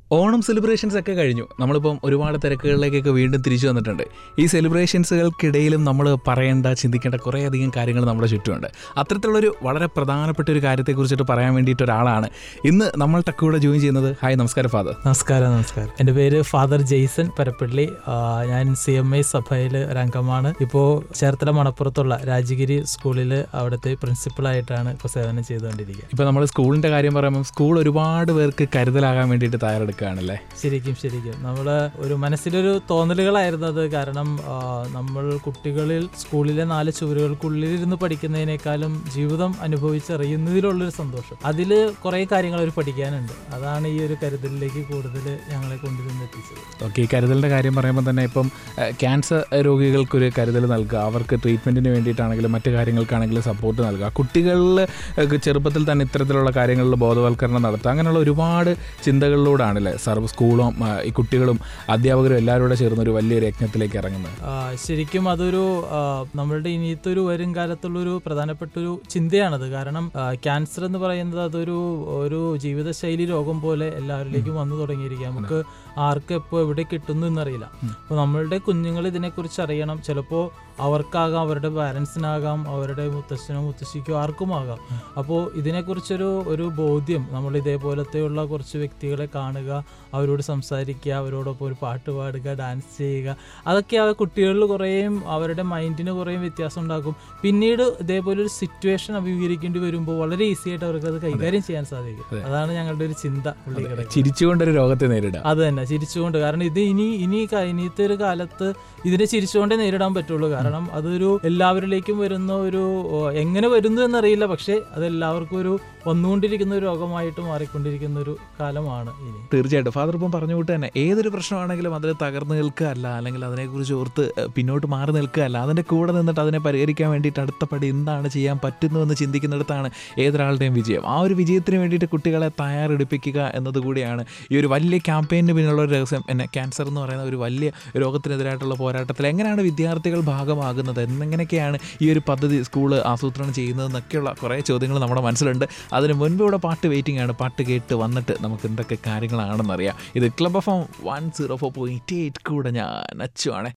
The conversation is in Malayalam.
ഓണം സെലിബ്രേഷൻസ് ഒക്കെ കഴിഞ്ഞു നമ്മളിപ്പം ഒരുപാട് തിരക്കുകളിലേക്കൊക്കെ വീണ്ടും തിരിച്ചു വന്നിട്ടുണ്ട് ഈ സെലിബ്രേഷൻസുകൾക്കിടയിലും നമ്മൾ പറയേണ്ട ചിന്തിക്കേണ്ട കുറേയധികം കാര്യങ്ങൾ നമ്മുടെ ചുറ്റുമുണ്ട് അത്തരത്തിലുള്ളൊരു വളരെ പ്രധാനപ്പെട്ട ഒരു കാര്യത്തെക്കുറിച്ചിട്ട് പറയാൻ വേണ്ടിയിട്ട് ഒരാളാണ് ഇന്ന് നമ്മൾ ടക്കൂടെ ജോയിൻ ചെയ്യുന്നത് ഹായ് നമസ്കാരം ഫാദർ നമസ്കാരം നമസ്കാരം എൻ്റെ പേര് ഫാദർ ജെയ്സൺ പരപ്പള്ളി ആ, ഞാൻ സി എം ഐ സഭയിൽ ഒരംഗമാണ് ഇപ്പോൾ ചേർത്തല മണപ്പുറത്തുള്ള രാജഗിരി സ്കൂളിൽ അവിടുത്തെ പ്രിൻസിപ്പളായിട്ടാണ് ഇപ്പോൾ സേവനം ചെയ്തുകൊണ്ടിരിക്കുക ഇപ്പോൾ നമ്മൾ സ്കൂളിൻ്റെ കാര്യം പറയുമ്പോൾ സ്കൂൾ ഒരുപാട് പേർക്ക് കരുതലാകാൻ വേണ്ടിയിട്ട് തയ്യാറെടുക്കുകയാണല്ലേ ശരിക്കും ശരിക്കും നമ്മൾ ഒരു മനസ്സിലൊരു തോന്നലുകളായിരുന്നു അത് കാരണം ആ, നമ്മൾ കുട്ടികളിൽ സ്കൂളിലെ നാല് ചുവരുകൾക്കുള്ളിലിരുന്ന് പഠിക്കുന്നതിനേക്കാളും ജീവിതം അനുഭവിച്ചറിയുന്നതിലുള്ളൊരു സന്തോഷം അതിൽ കുറേ കാര്യങ്ങൾ അവർ പഠിക്കാനുണ്ട് അതാണ് ഈ ഒരു കരുതലിലേക്ക് കൂടുതൽ ഞങ്ങളെ കൊണ്ടുവന്ന് എത്തിച്ചത് ഓക്കെ ഈ കരുതലിൻ്റെ കാര്യം പറയുമ്പോൾ തന്നെ ഇപ്പം ഏഹ്, ക്യാൻസർ രോഗികൾക്കൊരു കരുതൽ നൽകുക അവർക്ക് ട്രീറ്റ്മെൻറ്റിന് വേണ്ടിയിട്ടാണെങ്കിലും മറ്റു കാര്യങ്ങൾക്കാണെങ്കിലും സപ്പോർട്ട് നൽകുക കുട്ടികളിൽ ഏഹ്, ചെറുപ്പത്തിൽ തന്നെ ഇത്തരത്തിലുള്ള കാര്യങ്ങളിൽ ബോധവൽക്കരണം നടത്തുക അങ്ങനെയുള്ള ഒരുപാട് ചിന്തകളിലൂടെയാണല്ലേ സർവ്വ സ്കൂളും ആ, ഈ കുട്ടികളും അധ്യാപകരും എല്ലാവരും കൂടെ ചേർന്ന് ഒരു വലിയൊരു യജ്ഞത്തിലേക്ക് ഇറങ്ങുന്നത് ആ, ശരിക്കും അതൊരു ആ, നമ്മളുടെ ഇനിയത്തെ ഒരു വരും കാലത്തുള്ളൊരു പ്രധാനപ്പെട്ട ഒരു ചിന്തയാണത് കാരണം ആ, ക്യാൻസർ എന്ന് പറയുന്നത് അതൊരു ഒരു ജീവിതശൈലി രോഗം പോലെ എല്ലാവരിലേക്കും വന്നു തുടങ്ങിയിരിക്കുക നമുക്ക് ആർക്ക് എപ്പോൾ എവിടെ കിട്ടുന്നു എന്നറിയില്ല അപ്പോൾ നമ്മളുടെ കുഞ്ഞുങ്ങൾ ഇതിനെക്കുറിച്ച് അറിയണം ചിലപ്പോൾ അവർക്കാകാം അവരുടെ പാരൻസിനാകാം അവരുടെ മുത്തശ്ശനോ മുത്തശ്ശിക്കോ ആർക്കും ആകാം അപ്പോൾ ഇതിനെക്കുറിച്ചൊരു ഒരു ബോധ്യം നമ്മൾ ഇതേപോലത്തെയുള്ള കുറച്ച് വ്യക്തികളെ കാണുക അവരോട് സംസാരിക്കുക അവരോടൊപ്പം ഒരു പാട്ട് പാടുക ഡാൻസ് ചെയ്യുക അതൊക്കെ ആ കുട്ടികളിൽ കുറേയും അവരുടെ മൈൻഡിന് കുറേയും വ്യത്യാസം ഉണ്ടാക്കും പിന്നീട് ഇതേപോലെ ഒരു സിറ്റുവേഷൻ അഭിമുഖീകരിക്കേണ്ടി വരുമ്പോൾ വളരെ ഈസി ആയിട്ട് അവർക്ക് അത് കൈകാര്യം ചെയ്യാൻ സാധിക്കും അതാണ് ഞങ്ങളുടെ ഒരു ചിന്ത പുള്ളിയുടെ ചിരിച്ചുകൊണ്ടൊരു രോഗത്തെ നേരിടുക അത് തന്നെ ചിരിച്ചുകൊണ്ട് കാരണം ഇത് ഇനി ഇനി ക- ഇനിയത്തെ ഒരു കാലത്ത് ഇതിനെ ചിരിച്ചുകൊണ്ടേ നേരിടാൻ പറ്റുള്ളൂ കാരണം അതൊരു എല്ലാവരിലേക്കും വരുന്ന ഒരു ഓ, എങ്ങനെ വരുന്നു എന്നറിയില്ല പക്ഷേ അത് എല്ലാവർക്കും ഒരു വന്നുകൊണ്ടിരിക്കുന്ന ഒരു രോഗമായിട്ട് മാറിക്കൊണ്ടിരിക്കുന്ന ഒരു കാലമാണ് ഇനി തീർച്ചയായിട്ടും ഫാദർ ഇപ്പം പറഞ്ഞു വിട്ട് തന്നെ ഏതൊരു പ്രശ്നമാണെങ്കിലും അതിൽ തകർന്നു നിൽക്കുക അല്ല അല്ലെങ്കിൽ അതിനെക്കുറിച്ച് ഓർത്ത് ഏഹ്, പിന്നോട്ട് മാറി നിൽക്കുക അല്ല അതിൻ്റെ കൂടെ നിന്നിട്ട് അതിനെ പരിഹരിക്കാൻ വേണ്ടിയിട്ട് അടുത്ത പടി എന്താണ് ചെയ്യാൻ പറ്റുന്നുവെന്ന് ചിന്തിക്കുന്നിടത്താണ് ഏതൊരാളുടെയും വിജയം ആ ഒരു വിജയത്തിന് വേണ്ടിയിട്ട് കുട്ടികളെ തയ്യാറെടുപ്പിക്കുക എന്നതുകൂടിയാണ് ഈ ഒരു വലിയ ക്യാമ്പയിന് പിന്നിലുള്ള ഒരു രഹസ്യം എന്നെ ക്യാൻസർ എന്ന് പറയുന്ന ഒരു വലിയ രോഗത്തിനെതിരായിട്ടുള്ള പോരാട്ടത്തിൽ എങ്ങനെയാണ് വിദ്യാർത്ഥികൾ ഭാഗമാകുന്നത് എന്നെങ്ങനെയൊക്കെയാണ് ഈ ഒരു പദ്ധതി സ്കൂൾ ആസൂത്രണം ചെയ്യുന്നതെന്നൊക്കെയുള്ള കുറേ ചോദ്യങ്ങൾ നമ്മുടെ മനസ്സിലുണ്ട് അതിന് മുൻപ് ഇവിടെ പാട്ട് വെയിറ്റിംഗ് ആണ് പാട്ട് കേട്ട് വന്നിട്ട് നമുക്ക് എന്തൊക്കെ കാര്യങ്ങളാണെന്നറിയാം ഇത് club F M one zero four point eight കൂടെ ഞാൻ അച്ചുവാണേ